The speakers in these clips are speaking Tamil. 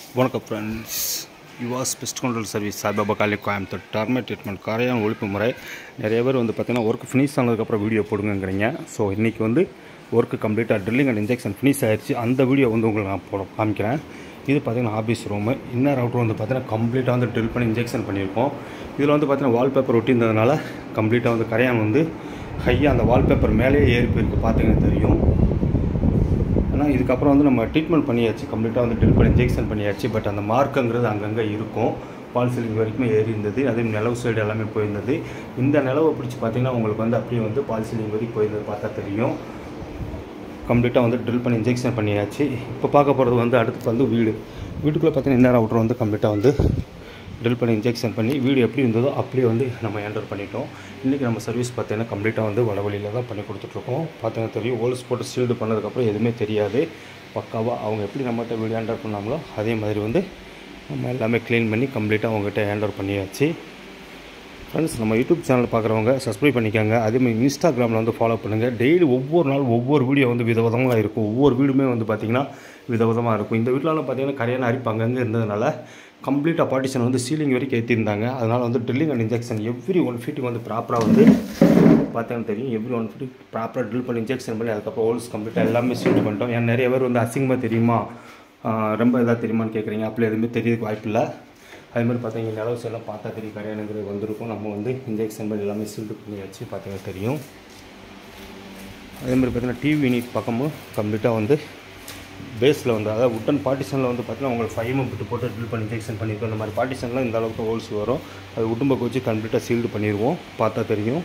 வணக்கம் friends Yuvas pest control service Saibaba காலி கோயம்புத்தூர் டர்மே ட்ரீட்மெண்ட் காரையான ஒழிப்பு முறை நிறைய பேர் வந்து பார்த்தீங்கன்னா ஒர்க் ஃபினிஷ் ஆனதுக்கப்புறம் வீடியோ போடுங்கங்கிறீங்க ஸோ இன்றைக்கி வந்து ஒர்க்கு கம்ப்ளீட்டாக ட்ரில்லிங் அண்ட் இன்ஜெக்ஷன் ஃபினிஷ் ஆயிடுச்சு அந்த வீடியோ வந்து உங்களுக்கு நான் போட காமிக்கிறேன் இது பார்த்தீங்கன்னா ஆஃபீஸ் ரூமு இன்னர் அவுட்டர் வந்து பார்த்தீங்கன்னா கம்ப்ளீட்டாக வந்து ட்ரில் பண்ணி இன்ஜெக்ஷன் பண்ணியிருக்கோம் இதில் வந்து பார்த்தீங்கன்னா வால்பேப்பர் ஒட்டியிருந்ததுனால கம்ப்ளீட்டாக வந்து கரையான் வந்து ஹையாக அந்த வால்பேப்பர் மேலேயே ஏறி போயிருக்கு பார்த்தீங்கன்னா தெரியும் ஆனால் இதுக்கப்புறம் வந்து நம்ம ட்ரீட்மெண்ட் பண்ணியாச்சு கம்ப்ளீட்டாக வந்து ட்ரில் பண்ணி இன்ஜெக்ஷன் பண்ணியாச்சு பட் அந்த மார்க்குங்கிறது அங்கங்கே இருக்கும் பால் சீலிங் வரைக்குமே ஏறி இருந்தது அதே நிலவு சைடு எல்லாமே போயிருந்தது இந்த நிலவை பிடிச்சி பார்த்தீங்கன்னா உங்களுக்கு வந்து அப்படியே வந்து பால் சீலிங் வரைக்கும் போயிருந்தது பார்த்தா தெரியும் கம்ப்ளீட்டாக வந்து ட்ரில் பண்ணி இன்ஜெக்ஷன் பண்ணியாச்சு இப்போ பார்க்க போகிறது வந்து அடுத்து வந்து வீடு வீட்டுக்குள்ளே பார்த்தீங்கன்னா இன்னர் அவுட்டர் வந்து கம்ப்ளீட்டாக வந்து ட்ரில் பண்ணி இன்ஜெக்ஷன் பண்ணி வீடு எப்படி இருந்ததோ அப்படியே வந்து நம்ம என்டர் பண்ணிட்டோம் இன்றைக்கி நம்ம சர்வீஸ் பார்த்தீங்கன்னா கம்ப்ளீட்டாக வந்து வடவழியில் தான் பண்ணி கொடுத்துட்ருக்கோம் பார்த்தீங்கன்னா தெரியும் ஹோல்ஸ் போட்டு சீல்டு பண்ணதுக்கப்புறம் எதுவுமே தெரியாது பக்காவாக அவங்க எப்படி நம்மகிட்ட வீடு ஹேண்டர் பண்ணாங்களோ அதே மாதிரி வந்து நம்ம எல்லாமே க்ளீன் பண்ணி கம்ப்ளீட்டாக அவங்ககிட்ட ஹேண்டர் பண்ணியாச்சு ஃப்ரெண்ட்ஸ் நம்ம யூடியூப் சேனல் பார்க்குறவங்க சப்ஸ்கிரைப் பண்ணிக்கோங்க அதேமாதிரி இன்ஸ்டாகிராமில் வந்து ஃபாலோ பண்ணுங்கள் டெய்லி ஒவ்வொரு நாள் ஒவ்வொரு வீடியோ வந்து விதவிதமாக இருக்கும் ஒவ்வொரு வீடுமே வந்து பார்த்திங்கன்னா விதவிதமாக இருக்கும் இந்த வீட்டிலலாம் பார்த்தீங்கன்னா கரையான அரிப்பு அங்கங்கே இருந்ததுனால கம்ப்ளீட்டாக பார்ட்டிஷன் வந்து சீலிங் வரைக்கும் ஏற்றிருந்தாங்க அதனால் வந்து drilling and injection every one ஃபீட்டுக்கு வந்து ப்ராப்பராக வந்து பார்த்தீங்கன்னா தெரியும் எவ்ரி ஒன் ஃபீட் ப்ராப்பராக ட்ரில் பண்ணி இன்ஜெக்ஷன் பண்ணி அதுக்கப்புறம் ஹோல்ஸ் கம்ப்ளீட்டாக எல்லாமே சீல்டு பண்ணிட்டோம் ஏன் நிறைய பேர் வந்து அசிங்கமாக தெரியுமா ஆஹ் ரொம்ப இதாக தெரியுமான்னு கேட்குறீங்க அப்படி எதுவுமே தெரியறதுக்கு வாய்ப்பில்லை அதே மாதிரி பார்த்தீங்கன்னா நிலவு எல்லாம் பார்த்தா தெரியும் கரையானுங்கிறது வந்திருக்கும் நம்ம வந்து இன்ஜெக்ஷன் பண்ணி எல்லாமே சீல்டு பண்ணியாச்சு பார்த்தீங்கன்னா தெரியும் அதே மாதிரி பார்த்தீங்கன்னா டிவி யூனிட் பக்கமும் கம்ப்ளீட்டாக வந்து பேஸில் வந்து அதாவது உட்டன் பார்ட்டிஷனில் வந்து பார்த்தீங்கன்னா உங்களுக்கு ஃபைவ் எம்பிட்டு போட்டு ட்ரில் பண்ணி இன்ஜெக்ஷன் பண்ணியிருக்கோம் இந்த மாதிரி பார்ட்டிஷன்லாம் இந்த அளவுக்கு ஹோல்ஸ் வரும் அது உடம்புக்கு வச்சு கம்ப்ளீட்டாக சீல்டு பண்ணிடுவோம் பார்த்தா தெரியும்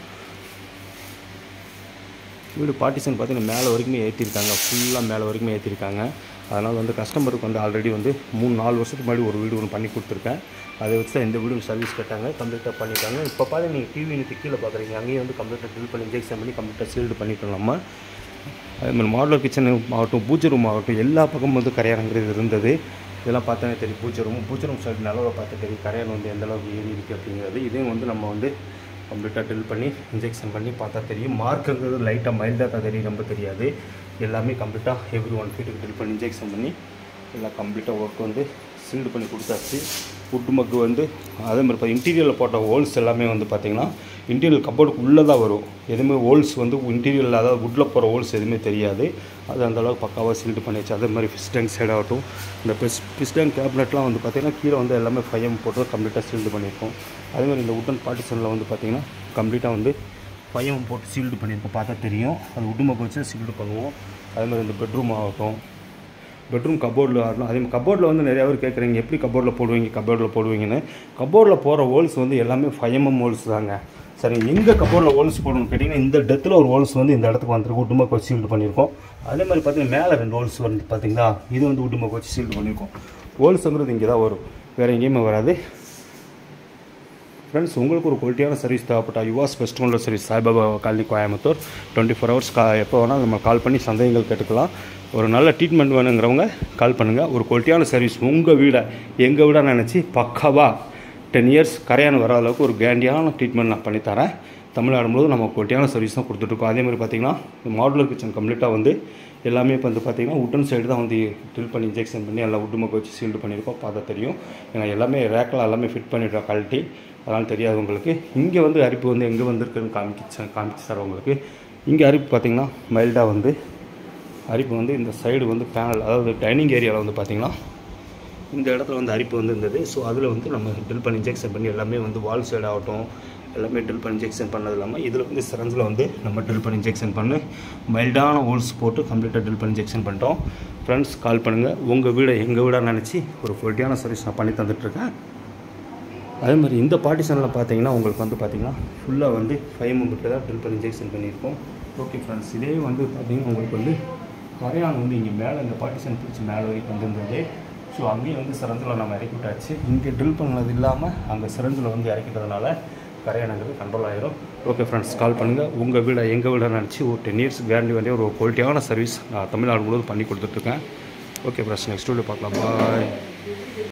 வீடு பார்ட்டிஷன் பார்த்தீங்கன்னா மேலே வரைக்குமே ஏற்றிருக்காங்க ஃபுல்லாக மேலே வரைக்குமே ஏற்றிருக்காங்க அதனால் வந்து கஸ்டமருக்கு வந்து ஆல்ரெடி வந்து மூணு நாலு வருஷத்துக்கு முன்னாடி ஒரு வீடு ஒன்று பண்ணி கொடுத்துருக்கேன் அதை வச்சு தான் இந்த வீடு சர்வீஸ் கேட்டாங்க கம்ப்ளீட்டாக பண்ணிட்டாங்க இப்போ பார்த்து நீங்கள் டிவி யூனிட் கீழே பார்க்குறீங்க அங்கேயும் வந்து கம்ப்ளீட்டாக ட்ரில் பண்ணி இன்ஜெக்ஷன் பண்ணி கம்ப்ளீட்டாக சீல்டு பண்ணிட்டோம் நம்ம அதே மாதிரி மாடலர் கிச்சன் ஆகட்டும் பூஜை ரூம் ஆகட்டும் எல்லா பக்கமும் வந்து கரையானங்கிறது இருந்தது இதெல்லாம் பார்த்தாலே தெரியும் பூஜை ரூம் பூஜை ரூம் சைடு நிலவை பார்த்து தெரியும் கரையான் வந்து எந்த அளவுக்கு ஏறி இருக்குது அப்படிங்கிறது இதையும் வந்து நம்ம வந்து கம்ப்ளீட்டாக ட்ரில் பண்ணி இன்ஜெக்ஷன் பண்ணி பார்த்தா தெரியும் மார்க்குங்கிறது லைட்டாக மைல்டாக தான் தெரியும் ரொம்ப தெரியாது எல்லாமே கம்ப்ளீட்டாக எவ்ரி ஒன் ஃபீட்டுக்கு ட்ரில் பண்ணி இன்ஜெக்ஷன் பண்ணி எல்லாம் கம்ப்ளீட்டாக ஒர்க் வந்து சீல்டு பண்ணி கொடுத்தாச்சு ஃபுட்டு மக்கு வந்து அதே மாதிரி இப்போ இன்டீரியரில் போட்ட ஹோல்ஸ் எல்லாமே வந்து பார்த்திங்கன்னா இன்டீரியர் கப்போர்டுக்கு உள்ளே தான் வரும் எதுவுமே ஹோல்ஸ் வந்து இன்டீரியரில் அதாவது வுட்டில் போகிற ஹோல்ஸ் எதுவுமே தெரியாது அது அந்த அளவுக்கு பக்காவாக சீல்டு பண்ணியாச்சு அதே மாதிரி ஃபிஷ் டேங்க் சைட் ஆகட்டும் இந்த பிஸ் ஃபிஷ் டேங்க் கேபினெட்லாம் வந்து பார்த்திங்கன்னா கீழே வந்து எல்லாமே ஃபைவ் எம் போட்டு கம்ப்ளீட்டாக சீல்டு பண்ணியிருக்கோம் அதே மாதிரி இந்த உட்டன் பார்ட்டிஷனில் வந்து பார்த்திங்கன்னா கம்ப்ளீட்டாக வந்து ஃபைவ் எம் போட்டு சீல்டு பண்ணியிருக்கோம் பார்த்தா தெரியும் அது உடுமக்கு வச்சு சீல்டு பண்ணுவோம் அதே மாதிரி இந்த பெட்ரூம் ஆகட்டும் பெட்ரூம் கபோர்டில் ஆடணும் அதே மாதிரி கபோர்டில் வந்து நிறையா பேர் கேட்குறீங்க எப்படி கபோர்டில் போடுவீங்க கபோர்டில் போடுவீங்கன்னு கபோர்டில் போகிற ஹோல்ஸ் வந்து எல்லாமே ஃபைவ் எம்எம் ஹோல்ஸ் தாங்க சரி எங்கே கபோர்டில் ஹோல்ஸ் போடணும்னு கேட்டிங்கன்னா இந்த டெத்தில் ஒரு ஹோல்ஸ் வந்து இந்த இடத்துக்கு வந்துருக்கு உட்டுமக்கு வச்சு சீல்டு பண்ணியிருக்கோம் அதே மாதிரி பார்த்தீங்கன்னா மேலே ரெண்டு ஹோல்ஸ் வந்து பார்த்தீங்களா இது வந்து உட்டுமக்கு வச்சு சீல்டு பண்ணியிருக்கோம் ஹோல்ஸுங்கிறது இங்கே தான் வரும் வேறு எங்கேயுமே வராது ஃப்ரெண்ட்ஸ் உங்களுக்கு ஒரு குவாலிட்டியான சர்வீஸ் தேவைப்பட்டா யுவாஸ் பெஸ்ட் கவுண்டர் service Saibaba colony Coimbatore twenty four hours கா எப்போ வேணால் நம்ம கால் பண்ணி சந்தேகங்கள் கேட்டுக்கலாம் ஒரு நல்ல ட்ரீட்மெண்ட் வேணுங்கிறவங்க கால் பண்ணுங்கள் ஒரு குவாலிட்டியான சர்வீஸ் உங்கள் வீடை எங்கள் வீடாக நினச்சி பக்காவாக டென் இயர்ஸ் கரையான் வர அளவுக்கு ஒரு கேண்டியான ட்ரீட்மெண்ட் நான் பண்ணித்தரேன் தமிழ்நாடு முழுவதும் நம்ம குவாலிட்டியான சர்வீஸ் தான் கொடுத்துட்ருக்கோம் அதே மாதிரி பார்த்தீங்கன்னா மாடுலர் கிச்சன் கம்ப்ளீட்டாக வந்து எல்லாமே இப்போ வந்து பார்த்தீங்கன்னா உட்டன் சைடு தான் வந்து ட்ரில் பண்ணி இன்ஜெக்ஷன் பண்ணி எல்லாம் உட்டு மக்க வச்சு சீல்டு பண்ணியிருக்கோம் பார்த்தா தெரியும் ஏன்னா எல்லாமே ரேக்கில் எல்லாமே ஃபிட் பண்ணிடுறோம் குவாலிட்டி அதனால் தெரியாது உங்களுக்கு இங்கே வந்து அரிப்பு வந்து எங்கே வந்திருக்குன்னு காமிச்சு காமிச்சு தர உங்களுக்கு இங்கே அரிப்பு பார்த்திங்கன்னா மைல்டாக வந்து அரிப்பு வந்து இந்த சைடு வந்து பேனல் அதாவது டைனிங் ஏரியாவில் வந்து பார்த்திங்கன்னா இந்த இடத்துல வந்து அரிப்பு வந்து இருந்தது ஸோ அதில் வந்து நம்ம ட்ரில் பண்ணி இன்ஜெக்ஷன் பண்ணி எல்லாமே வந்து வால் சைடு ஆகட்டும் எல்லாமே ட்ரில் பண்ணி இன்ஜெக்ஷன் பண்ணது இல்லாமல் இதில் வந்து சிரஞ்சில் வந்து நம்ம ட்ரில் பண்ணி இன்ஜெக்ஷன் பண்ணி மைல்டான ஹோல்ஸ் போட்டு கம்ப்ளீட்டாக ட்ரில் பண்ணி இன்ஜெக்ஷன் பண்ணிட்டோம் ஃப்ரெண்ட்ஸ் கால் பண்ணுங்கள் உங்கள் வீடை எங்கள் வீடாக நினச்சி ஒரு குவாலிட்டியான சர்வீஸ் நான் பண்ணி தந்துட்டுருக்கேன் அதே மாதிரி இந்த பார்ட்டிஷனில் பார்த்தீங்கன்னா உங்களுக்கு வந்து பார்த்தீங்கன்னா ஃபுல்லாக வந்து ஃபைவ் மெம்பர்ட்டு தான் ட்ரில் பண்ணி இன்ஜெக்ஷன் பண்ணியிருக்கோம் ஓகே ஃப்ரெண்ட்ஸ் இதே வந்து பார்த்தீங்கன்னா உங்களுக்கு வந்து கரையான் வந்து இங்கே மேலே இந்த பார்ட்டிஷன் பிடிச்சி மேலே வரைக்கும் வந்திருந்தது ஸோ அங்கேயும் வந்து சிறந்தில் நம்ம இறக்கி விட்டாச்சு இங்கே ட்ரில் பண்ணது இல்லாமல் அங்கே சிறந்தில் வந்து இறக்கிட்டதுனால கரையானங்கிறது கண்ட்ரோல் ஆயிரும் ஓகே ஃப்ரெண்ட்ஸ் கால் பண்ணுங்கள் உங்கள் வீடை எங்கள் வீடை நினச்சி ஒரு டென் இயர்ஸ் கேரண்டி வேண்டிய ஒரு குவாலிட்டியான சர்வீஸ் நான் தமிழ்நாடு முழுவதும் பண்ணி கொடுத்துட்ருக்கேன் ஓகே ஃப்ரெண்ட்ஸ் நெக்ஸ்ட் வீடியோ பார்க்கலாம் பாய்